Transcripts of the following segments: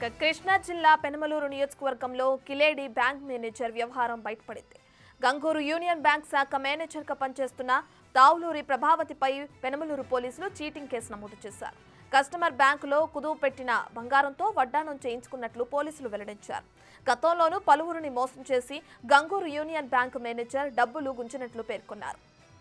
ఇక కృష్ణా జిల్లా పెనమలూరు నియోజకవర్గంలో కిలేడి బ్యాంక్ మేనేజర్ వ్యవహారం బయటపడింది గంగూరు యూనియన్ బ్యాంక్ శాఖ మేనేజర్గా పనిచేస్తున్న తావులూరి ప్రభావతిపై పెనమలూరు పోలీసులు చీటింగ్ కేసు నమోదు చేశారు కస్టమర్ బ్యాంకులో కుదువు పెట్టిన బంగారంతో వడ్డానం చేయించుకున్నట్లు పోలీసులు వెల్లడించారు గతంలోనూ పలువురిని మోసం చేసి గంగూరు యూనియన్ బ్యాంక్ మేనేజర్ డబ్బులు గుంజినట్లు పేర్కొన్నారు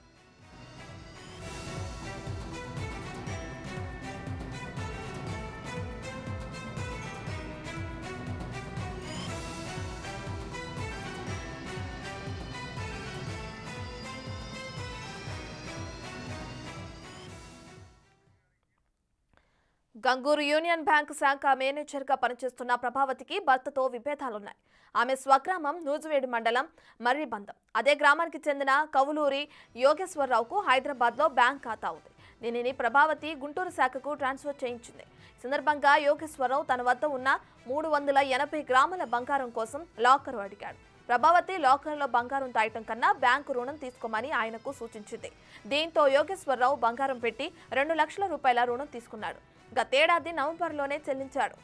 గంగూరు యూనియన్ బ్యాంక్ శాఖ మేనేజర్గా పనిచేస్తున్న ప్రభావతికి భర్తతో విభేదాలున్నాయి ఆమె స్వగ్రామం నూజువేడి మండలం మర్రిబందం అదే గ్రామానికి చెందిన కవులూరి యోగేశ్వరరావుకు హైదరాబాద్లో బ్యాంక్ ఖాతా ఉంది దీనిని ప్రభావతి గుంటూరు శాఖకు ట్రాన్స్ఫర్ చేయించింది ఈ సందర్భంగా యోగేశ్వరరావు తన వద్ద ఉన్న మూడు వందల ఎనభై గ్రాముల బంగారం కోసం లాకర్ అడిగాడు ప్రభావతి లాకర్లో బంగారం దాయటం కన్నా బ్యాంకు రుణం తీసుకోమని ఆయనకు సూచించింది దీంతో యోగేశ్వరరావు బంగారం పెట్టి రెండు లక్షల రూపాయల రుణం తీసుకున్నాడు గతేడాది నవంబర్లోనే చెల్లించాడు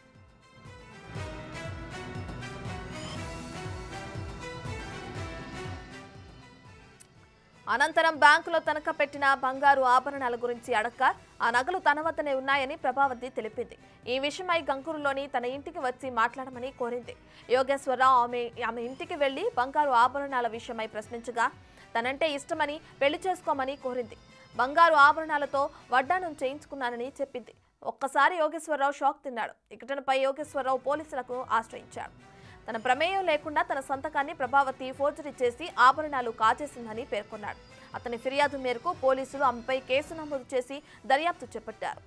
అనంతరం బ్యాంకులో తనఖా పెట్టిన బంగారు ఆభరణాల గురించి అడక్క ఆ నగలు తన వద్దనే ఉన్నాయని ప్రభావతి తెలిపింది ఈ విషయమై గంగూరులోని తన ఇంటికి వచ్చి మాట్లాడమని కోరింది యోగేశ్వరరావు ఆమె ఆమె ఇంటికి వెళ్లి బంగారు ఆభరణాల విషయమై ప్రశ్నించగా తనంటే ఇష్టమని పెళ్లి చేసుకోమని కోరింది బంగారు ఆభరణాలతో వడ్డానం చేయించుకున్నానని చెప్పింది ఒక్కసారి యోగేశ్వరరావు షాక్ తిన్నాడు ఈ ఘటనపై యోగేశ్వరరావు పోలీసులకు ఆశ్రయించాడు తన ప్రమేయం లేకుండా తన సంతకాన్ని ప్రభావతి ఫోర్జరీ చేసి ఆభరణాలు కాజేసిందని పేర్కొన్నాడు అతని ఫిర్యాదు మేరకు పోలీసులు ఆమెపై కేసు నమోదు చేసి దర్యాప్తు చేపట్టారు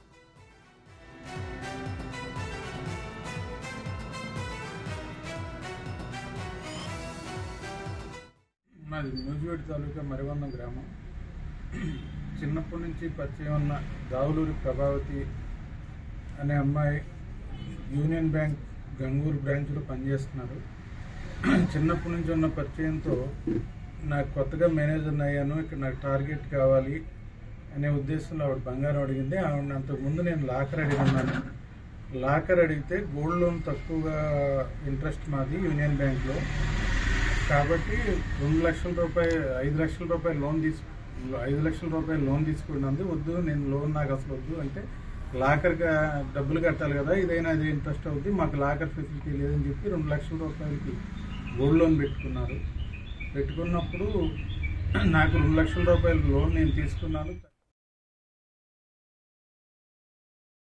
మాది నూజివేడి తాలూకా మరివందం గ్రామం చిన్నప్పటి నుంచి పరిచయం ఉన్న దావులూరి ప్రభావతి అనే అమ్మాయి యూనియన్ బ్యాంక్ గంగూరు బ్రాంచ్లో పనిచేస్తున్నారు చిన్నప్పటి నుంచి ఉన్న పరిచయంతో నాకు కొత్తగా మేనేజర్ అయ్యాను ఇక్కడ నాకు టార్గెట్ కావాలి అనే ఉద్దేశంలో ఆవిడ బంగారం అడిగింది ఆవిడ అంతకుముందు నేను లాకర్ అడిగినాను లాకర్ అడిగితే గోల్డ్ లోన్ తక్కువగా ఇంట్రెస్ట్ మాది యూనియన్ బ్యాంక్లో కాబట్టి రెండు లక్షల రూపాయలు ఐదు లక్షల రూపాయలు లోన్ తీసుకు ఐదు లక్షల రూపాయలు లోన్ తీసుకున్నది వద్దు నేను లోన్ నాకు అసలు వద్దు అంటే లాకర్ డబ్బులు కట్టాలి కదా ఇదైనా అది ఇంట్రెస్ట్ అవుద్ది మాకు లాకర్ ఫెసిలిటీ లేదని చెప్పి రెండు లక్షల రూపాయలకి గోల్డ్ లోన్ పెట్టుకున్నారు పెట్టుకున్నప్పుడు నాకు రెండు లక్షల రూపాయల లోన్ నేను తీసుకున్నాను